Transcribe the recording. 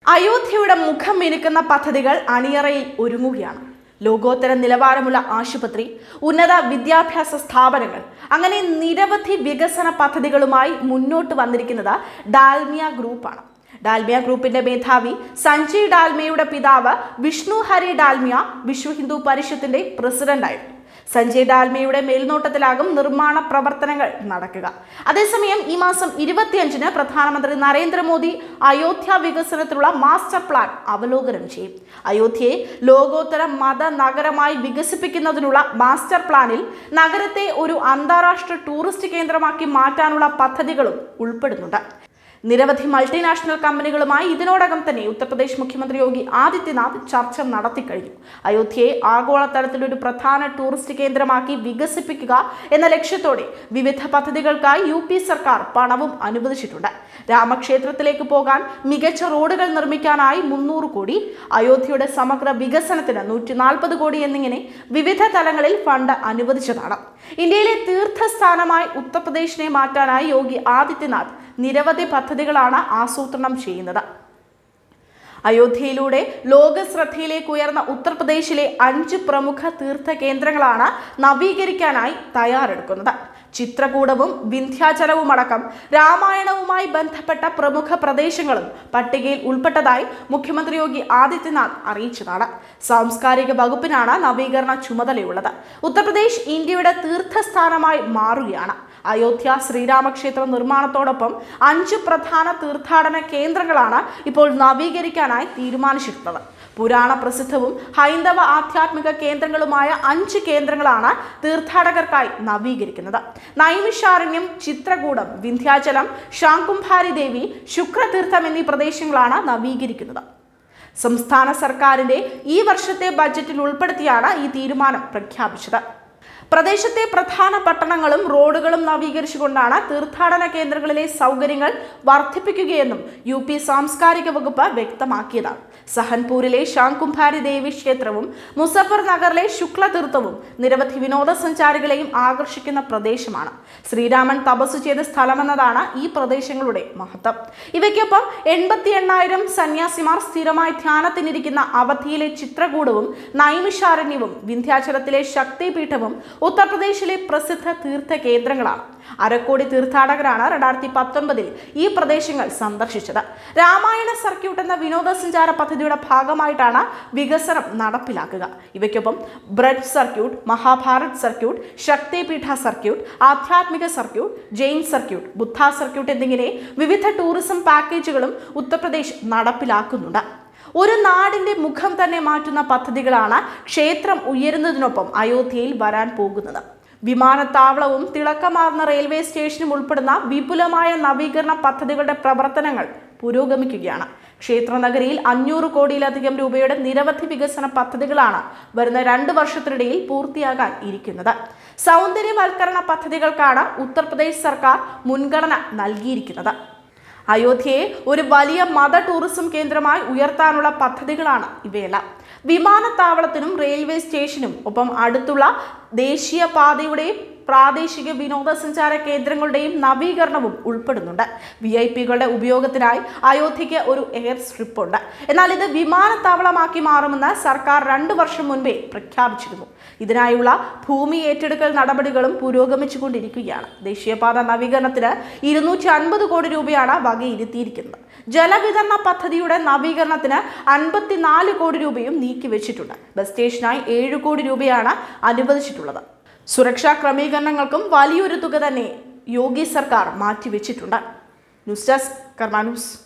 അയോധ്യയുടെ മുഖം മിനുക്കുന്ന പദ്ധതികൾ അണിയറയിൽ ഒരുങ്ങുകയാണ് ലോകോത്തര നിലവാരമുള്ള ആശുപത്രി ഉന്നത വിദ്യാഭ്യാസ സ്ഥാപനങ്ങൾ അങ്ങനെ നിരവധി വികസന പദ്ധതികളുമായി മുന്നോട്ട് വന്നിരിക്കുന്നത് ഡാൽമിയ ഗ്രൂപ്പാണ് ഡാൽമിയ ഗ്രൂപ്പിന്റെ മേധാവി സഞ്ജയ് ഡാൽമിയയുടെ പിതാവ് വിഷ്ണു ഹരി ഡാൽമിയ വിശ്വ ഹിന്ദു പരിഷത്തിന്റെ പ്രസിഡന്റായിരുന്നു സഞ്ജയ് ഡാൽമിയയുടെ മേൽനോട്ടത്തിലാകും നിർമ്മാണ പ്രവർത്തനങ്ങൾ നടക്കുക അതേസമയം ഈ മാസം ഇരുപത്തിയഞ്ചിന് പ്രധാനമന്ത്രി നരേന്ദ്രമോദി അയോധ്യ വികസനത്തിനുള്ള മാസ്റ്റർ പ്ലാൻ അവലോകനം ചെയ്യും അയോധ്യയെ ലോകോത്തര മത നഗരമായി വികസിപ്പിക്കുന്നതിനുള്ള മാസ്റ്റർ പ്ലാനിൽ നഗരത്തെ ഒരു അന്താരാഷ്ട്ര ടൂറിസ്റ്റ് കേന്ദ്രമാക്കി മാറ്റാനുള്ള പദ്ധതികളും ഉൾപ്പെടുന്നുണ്ട് നിരവധി മൾട്ടിനാഷണൽ കമ്പനികളുമായി ഇതിനോടകം തന്നെ ഉത്തർപ്രദേശ് മുഖ്യമന്ത്രി യോഗി ആദിത്യനാഥ് ചർച്ച നടത്തിക്കഴിഞ്ഞു അയോധ്യയെ ആഗോളതലത്തിൽ ഒരു പ്രധാന ടൂറിസ്റ്റ് കേന്ദ്രമാക്കി വികസിപ്പിക്കുക എന്ന ലക്ഷ്യത്തോടെ വിവിധ പദ്ധതികൾക്കായി യു പി സർക്കാർ പണവും അനുവദിച്ചിട്ടുണ്ട് രാമക്ഷേത്രത്തിലേക്ക് പോകാൻ മികച്ച റോഡുകൾ നിർമ്മിക്കാനായി മുന്നൂറ് കോടി അയോധ്യയുടെ സമഗ്ര വികസനത്തിന് നൂറ്റി നാൽപ്പത് കോടി എന്നിങ്ങനെ വിവിധ തലങ്ങളിൽ ഫണ്ട് അനുവദിച്ചതാണ് ഇന്ത്യയിലെ തീർത്ഥസ്ഥാനമായി ഉത്തർപ്രദേശിനെ മാറ്റാനായി യോഗി ആദിത്യനാഥ് നിരവധി പദ്ധതികളാണ് ആസൂത്രണം ചെയ്യുന്നത് അയോധ്യയിലൂടെ ലോക ശ്രദ്ധയിലേക്ക് ഉയർന്ന ഉത്തർപ്രദേശിലെ അഞ്ച് പ്രമുഖ തീർത്ഥ കേന്ദ്രങ്ങളാണ് നവീകരിക്കാനായി തയ്യാറെടുക്കുന്നത് ചിത്രകൂടവും വിന്ധ്യാചലവും അടക്കം രാമായണവുമായി ബന്ധപ്പെട്ട പ്രമുഖ പ്രദേശങ്ങളും പട്ടികയിൽ ഉൾപ്പെട്ടതായി മുഖ്യമന്ത്രി യോഗി ആദിത്യനാഥ് അറിയിച്ചതാണ് സാംസ്കാരിക വകുപ്പിനാണ് നവീകരണ ചുമതലയുള്ളത് ഉത്തർപ്രദേശ് ഇന്ത്യയുടെ തീർത്ഥസ്ഥാനമായി മാറുകയാണ് അയോധ്യ ശ്രീരാമക്ഷേത്ര നിർമ്മാണത്തോടൊപ്പം അഞ്ച് പ്രധാന തീർത്ഥാടന കേന്ദ്രങ്ങളാണ് ഇപ്പോൾ നവീകരിക്കാനായി തീരുമാനിച്ചിട്ടുള്ളത് പുരാണ പ്രസിദ്ധവും ഹൈന്ദവ ആധ്യാത്മിക കേന്ദ്രങ്ങളുമായ അഞ്ച് കേന്ദ്രങ്ങളാണ് തീർത്ഥാടകർക്കായി നവീകരിക്കുന്നത് നൈമിഷാരണ്യം ചിത്രകൂടം വിന്ധ്യാചലം ശാങ്കുംഭാരി ദേവി ശുക്രതീർത്ഥം എന്നീ പ്രദേശങ്ങളാണ് നവീകരിക്കുന്നത് സംസ്ഥാന സർക്കാരിന്റെ ഈ വർഷത്തെ ബജറ്റിൽ ഉൾപ്പെടുത്തിയാണ് ഈ തീരുമാനം പ്രഖ്യാപിച്ചത് പ്രദേശത്തെ പ്രധാന പട്ടണങ്ങളും റോഡുകളും നവീകരിച്ചുകൊണ്ടാണ് തീർത്ഥാടന കേന്ദ്രങ്ങളിലെ സൗകര്യങ്ങൾ വർദ്ധിപ്പിക്കുകയെന്നും യു പി സാംസ്കാരിക വകുപ്പ് വ്യക്തമാക്കിയതാണ് സഹൻപൂരിലെ ശാങ്കുംഭാരി ദേവി ക്ഷേത്രവും മുസഫർ നഗറിലെ ശുക്ലതീർത്ഥവും നിരവധി വിനോദസഞ്ചാരികളെയും ആകർഷിക്കുന്ന പ്രദേശമാണ് ശ്രീരാമൻ തപസ് ചെയ്ത സ്ഥലമെന്നതാണ് ഈ പ്രദേശങ്ങളുടെ മഹത്വം ഇവയ്ക്കൊപ്പം എൺപത്തി എണ്ണായിരം സന്യാസിമാർ സ്ഥിരമായി ധ്യാനത്തിനിരിക്കുന്ന അവധിയിലെ ചിത്രകൂടവും നൈമിഷാരണ്യവും വിന്ധ്യാചലത്തിലെ ശക്തിപീഠവും ഉത്തർപ്രദേശിലെ പ്രസിദ്ധ തീർത്ഥ കേന്ദ്രങ്ങളാണ് അരക്കോടി തീർത്ഥാടകരാണ് രണ്ടായിരത്തി പത്തൊൻപതിൽ ഈ പ്രദേശങ്ങൾ സന്ദർശിച്ചത് രാമായണ സർക്യൂട്ട് എന്ന വിനോദസഞ്ചാര പദ്ധതിയുടെ ഭാഗമായിട്ടാണ് വികസനം നടപ്പിലാക്കുക ഇവയ്ക്കൊപ്പം ബ്രഡ് circuit Mahabharat circuit Shaktipeeth circuit ആധ്യാത്മിക circuit Jain circuit Buddha circuit എന്നിങ്ങനെ വിവിധ ടൂറിസം പാക്കേജുകളും ഉത്തർപ്രദേശ് നടപ്പിലാക്കുന്നുണ്ട് ഒരു നാടിന്റെ മുഖം തന്നെ മാറ്റുന്ന പദ്ധതികളാണ് ക്ഷേത്രം ഉയരുന്നതിനൊപ്പം അയോധ്യയിൽ വരാൻ പോകുന്നത് വിമാനത്താവളവും തിളക്കമാർന്ന റെയിൽവേ സ്റ്റേഷനും ഉൾപ്പെടുന്ന വിപുലമായ നവീകരണ പദ്ധതികളുടെ പ്രവർത്തനങ്ങൾ പുരോഗമിക്കുകയാണ് ക്ഷേത്രനഗരിയിൽ അഞ്ഞൂറ് കോടിയിലധികം രൂപയുടെ നിരവധി വികസന പദ്ധതികളാണ് വരുന്ന രണ്ട് വർഷത്തിനിടയിൽ പൂർത്തിയാകാൻ ഇരിക്കുന്നത് സൗന്ദര്യവൽക്കരണ പദ്ധതികൾക്കാണ് ഉത്തർപ്രദേശ് സർക്കാർ മുൻഗണന നൽകിയിരിക്കുന്നത് അയോധ്യയെ ഒരു വലിയ മത ടൂറിസം കേന്ദ്രമായി ഉയർത്താനുള്ള പദ്ധതികളാണ് ഇവയെല്ലാം വിമാനത്താവളത്തിനും റെയിൽവേ സ്റ്റേഷനും ഒപ്പം അടുത്തുള്ള ദേശീയപാതയുടെ പ്രാദേശിക വിനോദസഞ്ചാര കേന്ദ്രങ്ങളുടെയും നവീകരണവും ഉൾപ്പെടുന്നുണ്ട് വി ഐ പികളുടെ ഉപയോഗത്തിനായി അയോധ്യയ്ക്ക് ഒരു എയർ സ്ട്രിപ്പ് ഉണ്ട് എന്നാൽ ഇത് വിമാനത്താവളമാക്കി മാറുമെന്ന് സർക്കാർ രണ്ടു വർഷം മുൻപേ പ്രഖ്യാപിച്ചിരുന്നു ഇതിനായുള്ള ഭൂമി ഏറ്റെടുക്കൽ നടപടികളും പുരോഗമിച്ചുകൊണ്ടിരിക്കുകയാണ് ദേശീയപാത നവീകരണത്തിന് ഇരുന്നൂറ്റി അൻപത് കോടി രൂപയാണ് വകയിരുത്തിയിരിക്കുന്നത് ജലവിതരണ പദ്ധതിയുടെ നവീകരണത്തിന് അൻപത്തിനാല് കോടി രൂപയും നീക്കിവെച്ചിട്ടുണ്ട് ബസ് സ്റ്റേഷനായി ഏഴ് കോടി രൂപയാണ് അനുവദിച്ചിട്ടുള്ളത് സുരക്ഷാ ക്രമീകരണങ്ങൾക്കും വലിയൊരു തുക തന്നെ യോഗി സർക്കാർ മാറ്റിവെച്ചിട്ടുണ്ട് ന്യൂസ് ഡെസ്ക് കർമാ ന്യൂസ്